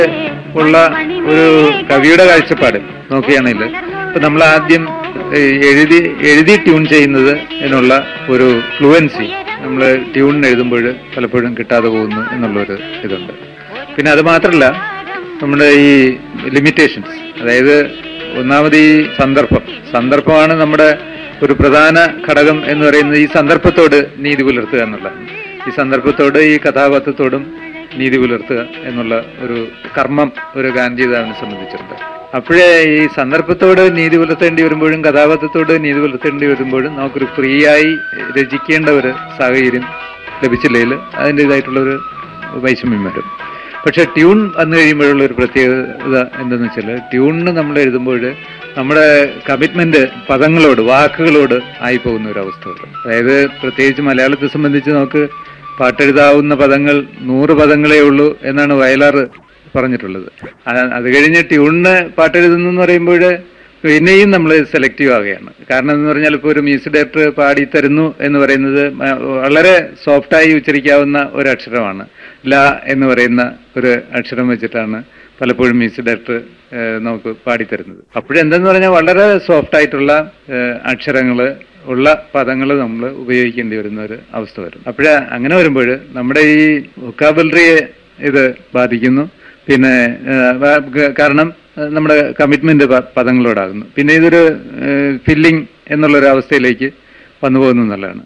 ഉള്ള ഒരു കവിയുടെ കാഴ്ചപ്പാട് നോക്കുകയാണെങ്കിൽ ഇപ്പൊ നമ്മൾ ആദ്യം ഏഹ്, എഴുതി എഴുതി ട്യൂൺ ചെയ്യുന്നത് എന്നുള്ള ഒരു ഫ്ലുവൻസി നമ്മൾ ട്യൂൺ എഴുതുമ്പോൾ പലപ്പോഴും കിട്ടാതെ പോകുന്നു എന്നുള്ളൊരു ഇതുണ്ട് പിന്നെ അത് മാത്രമല്ല നമ്മുടെ ഈ ലിമിറ്റേഷൻസ് അതായത് ഒന്നാമത് ഈ സന്ദർഭം സന്ദർഭമാണ് നമ്മുടെ ഒരു പ്രധാന ഘടകം എന്ന് പറയുന്നത് ഈ സന്ദർഭത്തോട് നീതി പുലർത്തുക എന്നുള്ളതാണ് ഈ സന്ദർഭത്തോട് ഈ കഥാപാത്രത്തോടും നീതി പുലർത്തുക എന്നുള്ള ഒരു കർമ്മം ഒരു ഗാന്ധിതാവിനെ സംബന്ധിച്ചിട്ടുണ്ട് അപ്പോഴേ ഈ സന്ദർഭത്തോട് നീതി പുലർത്തേണ്ടി വരുമ്പോഴും കഥാപാത്രത്തോട് നീതി പുലർത്തേണ്ടി വരുമ്പോഴും നമുക്കൊരു ഫ്രീ ആയി രചിക്കേണ്ട ഒരു സാഹചര്യം ലഭിച്ചില്ലെങ്കിൽ അതിൻ്റെതായിട്ടുള്ള ഒരു വൈഷമ്യം വരും പക്ഷെ ട്യൂൺ വന്നു കഴിയുമ്പോഴുള്ള ഒരു പ്രത്യേകത എന്തെന്ന് വെച്ചാൽ ട്യൂണിന് നമ്മൾ എഴുതുമ്പോൾ നമ്മുടെ കമ്മിറ്റ്മെന്റ് പദങ്ങളോട് വാക്കുകളോട് ആയി പോകുന്ന ഒരു അവസ്ഥ വരും അതായത് പ്രത്യേകിച്ച് മലയാളത്തെ സംബന്ധിച്ച് നമുക്ക് പാട്ടെഴുതാവുന്ന പദങ്ങൾ നൂറ് പദങ്ങളേ ഉള്ളൂ എന്നാണ് വയലാർ പറഞ്ഞിട്ടുള്ളത് ആ- അത് കഴിഞ്ഞ് ട്യൂണിന് പാട്ടെഴുതുന്നു എന്ന് പറയുമ്പോൾ പിന്നെയും നമ്മൾ സെലക്റ്റീവ് ആവുകയാണ് കാരണം എന്ന് പറഞ്ഞാൽ ഇപ്പോൾ ഒരു മ്യൂസിക് ഡയറക്ടർ പാടി തരുന്നു എന്ന് പറയുന്നത് മ- വളരെ സോഫ്റ്റായി ഉച്ചരിക്കാവുന്ന ഒരു അക്ഷരമാണ് ല എന്ന് പറയുന്ന ഒരു അക്ഷരം വെച്ചിട്ടാണ് പലപ്പോഴും മ്യൂസിക് ഡയറക്ടർ നമുക്ക് പാടിത്തരുന്നത് അപ്പോഴെന്തെന്ന് പറഞ്ഞാൽ വളരെ സോഫ്റ്റ് ആയിട്ടുള്ള അക്ഷരങ്ങൾ ഉള്ള പദങ്ങൾ നമ്മൾ ഉപയോഗിക്കേണ്ടി വരുന്ന ഒരു അവസ്ഥ വരും അപ്പോഴ അങ്ങനെ വരുമ്പോൾ നമ്മുടെ ഈ വൊക്കാബിലറിയെ ഇത് ബാധിക്കുന്നു പിന്നെ ഏഹ്, വ- ഗ- കാരണം ഏഹ്, നമ്മുടെ കമ്മിറ്റ്മെന്റ് പദങ്ങളോടാകുന്നു പിന്നെ ഇതൊരു ഫില്ലിംഗ് എന്നുള്ളൊരു അവസ്ഥയിലേക്ക് വന്നു പോകുന്നു എന്നുള്ളതാണ്